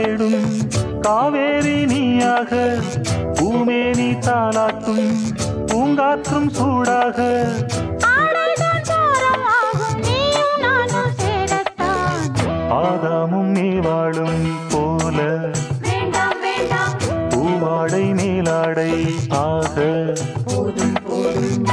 தேடும் காவேரி நீயாக பூமேனி தாலாட்டும் பூங்காற்றும் சூடாக ஆடைதான் பாரமாகும் நீயும் நானும் சேரத்தான் ஆதாமும் நீவாளும் போல வேண்டாம் வேண்டாம் பூவாடை மேலாடை ஆக போதும் போதும்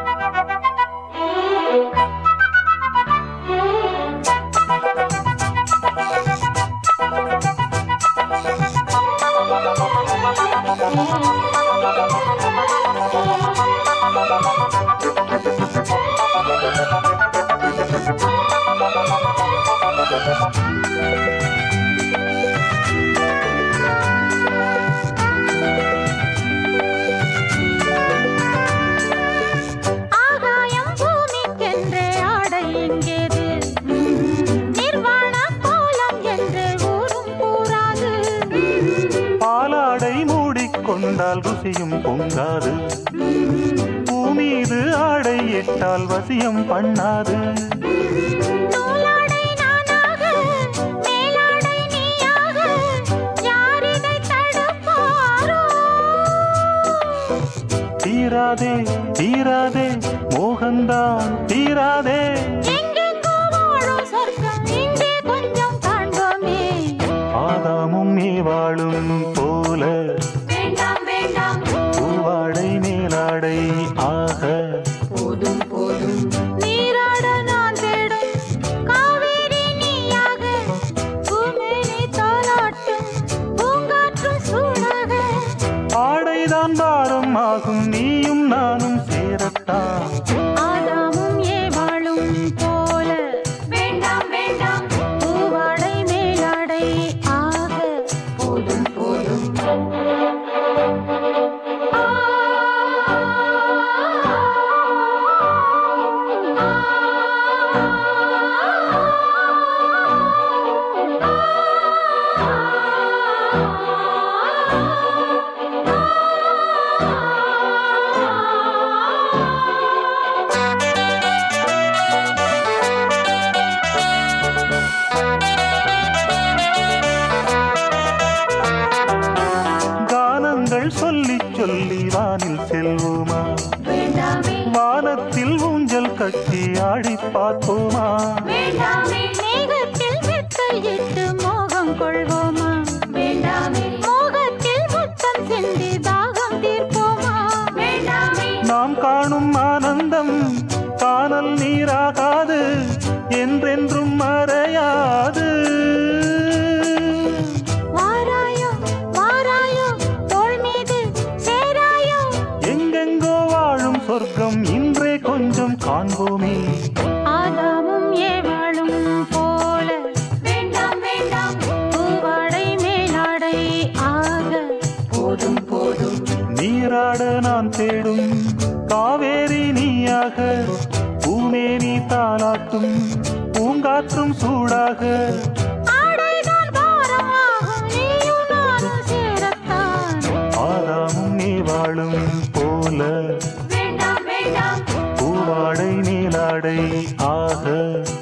ஆகாயம் பூமிக்கென்றே ஆடை எங்கேது நிர்வாண கோலம் என்று ஊரும் கூறாது பாலாடை மூடிக்கொண்டால் ருசியும் பொங்காது பூமீது ஆடை இட்டால் வசியம் பண்ணாது நூலாடை நானாக மேலாடை நீயாக யார் இதை தடுப்பாரோ தீராதே தீராதே மோகந்தான் தீராதே எங்கெங்கோ வாழும் சொர்க்கம் இங்கே கொஞ்சம் காண்போமே ஆதாமும் நீவாளும் போல வேண்டாம் வேண்டாம் பூவாடை மேலாடை ஆக போதும் போதும் நீராட நான் தேடும் காவேரி நீயாக பூமேனி தாலாட்டும் பூங்காற்றும் சூடாக ஆடைதான் பாரம் ஆகும் நீயும் நானும் சேரத்தான் ஆதாமும் ஏவாளும் போல வேண்டாம் வேண்டாம் பூவாடை மேலாடை ஆக போதும் போதும் கானங்கள் சொல்லி சொல்லி வானில் செல்வோமா வேண்டாமே வானத்தில் ஊஞ்சல் கட்டி ஆடி பார்ப்போமா வேண்டாமே மேகத்தில் மெத்தையிட்டு மோகம் கொள்வோமா வேண்டாமே மோகத்தில் முத்தம் சிந்தி தாகம் தீர்ப்போமா வேண்டாமே நாம் காணும் ஆனந்தம் காணல் நீராகாது என்றென்றும் மறையாது வாராயோ வாராயோ தோள் மீது சேராயோ எங்கெங்கோ வாழும் சொர்க்கம் இன்றே கொஞ்சம் காண்போமே ஆதாமும் ஏவாளும் போல வேண்டாம் வேண்டாம் பூவாடை மேலாடை ஆக போதும் போதும் நீராட நான் தேடும் காவேரி நீயாக பூமேனி தாலாட்டும் பூங்காற்றும் சூடாக ஆடைதான் பாரமாகும் நீயும் நானும் சேரத்தான் ஆதாமும் நீ வாழும் போல வேண்டாம் வேண்டாம் பூவாடை நீலாடை ஆக